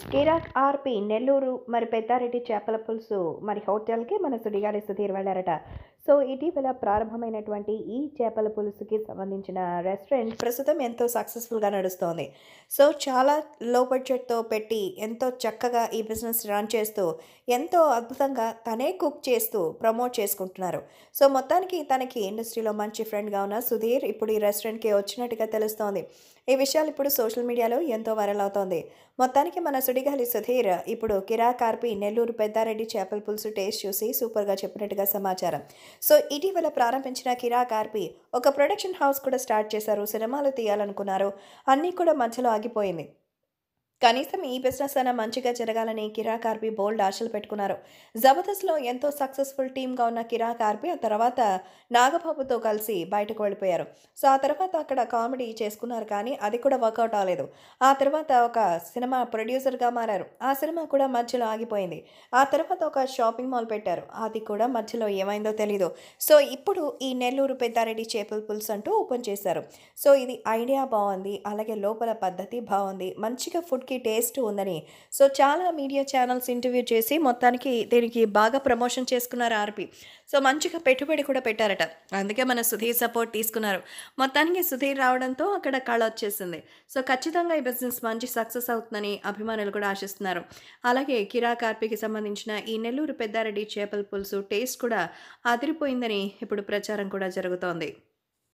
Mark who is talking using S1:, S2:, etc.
S1: కిరాక్ ఆర్పి నెల్లూరు మరి పెద్దారెడ్డి చేపల పులుసు మరి హోటల్కి మన సుడిగాలి సుధీర్ వెళ్ళారట సో ఇటీవల ప్రారంభమైనటువంటి ఈ చేపల పులుసుకి సంబంధించిన రెస్టారెంట్ ప్రస్తుతం ఎంతో సక్సెస్ఫుల్గా నడుస్తోంది సో చాలా లో బడ్జెట్తో పెట్టి ఎంతో చక్కగా ఈ బిజినెస్ రన్ చేస్తూ ఎంతో అద్భుతంగా తనే కుక్ చేస్తూ ప్రమోట్ చేసుకుంటున్నారు సో మొత్తానికి తనకి ఇండస్ట్రీలో మంచి ఫ్రెండ్గా ఉన్న సుధీర్ ఇప్పుడు ఈ రెస్టారెంట్కి వచ్చినట్టుగా తెలుస్తోంది ఈ విషయాలు ఇప్పుడు సోషల్ మీడియాలో ఎంతో వైరల్ అవుతోంది మొత్తానికి మన సుడిగాలి సుధీర్ ఇప్పుడు కిరా కార్పి నెల్లూరు పెద్దారెడ్డి చేపల పులుసు టేస్ట్ చూసి సూపర్గా చెప్పినట్టుగా సమాచారం సో ఇటీవల ప్రారంభించిన కిరా కార్పి ఒక ప్రొడక్షన్ హౌస్ కూడా స్టార్ట్ చేశారు సినిమాలు తీయాలనుకున్నారు అన్నీ కూడా మధ్యలో ఆగిపోయింది కనీసం ఈ బిజినెస్ అయినా మంచిగా జరగాలని కిరా కార్పి బోల్డ్ ఆశలు పెట్టుకున్నారు జబర్దస్త్లో ఎంతో సక్సెస్ఫుల్ టీమ్గా ఉన్న కిరా కార్పి ఆ తర్వాత నాగబాబుతో కలిసి బయటకు వెళ్ళిపోయారు సో ఆ తర్వాత అక్కడ కామెడీ చేసుకున్నారు కానీ అది కూడా వర్కౌట్ అవ్వలేదు ఆ తర్వాత ఒక సినిమా ప్రొడ్యూసర్గా మారారు ఆ సినిమా కూడా మధ్యలో ఆగిపోయింది ఆ తర్వాత ఒక షాపింగ్ మాల్ పెట్టారు అది కూడా మధ్యలో ఏమైందో తెలీదు సో ఇప్పుడు ఈ నెల్లూరు పెద్దారెడ్డి చేపల పులుసు అంటూ ఓపెన్ చేశారు సో ఇది ఐడియా బాగుంది అలాగే లోపల పద్ధతి బాగుంది మంచిగా ఫుడ్కి టేస్ట్ ఉందని సో చాలా మీడియా ఛానల్స్ ఇంటర్వ్యూ చేసి మొత్తానికి దీనికి బాగా ప్రమోషన్ చేసుకున్నారు ఆర్పి సో మంచిగా పెట్టుబడి కూడా పెట్టారట అందుకే మన సుధీర్ సపోర్ట్ తీసుకున్నారు మొత్తానికి సుధీర్ రావడంతో అక్కడ కళ వచ్చేసింది సో ఖచ్చితంగా ఈ బిజినెస్ మంచి సక్సెస్ అవుతుందని అభిమానులు కూడా ఆశిస్తున్నారు అలాగే కిరా కార్పికి సంబంధించిన ఈ నెల్లూరు పెద్దారెడ్డి చేపల పులుసు టేస్ట్ కూడా అదిరిపోయిందని ఇప్పుడు ప్రచారం కూడా జరుగుతోంది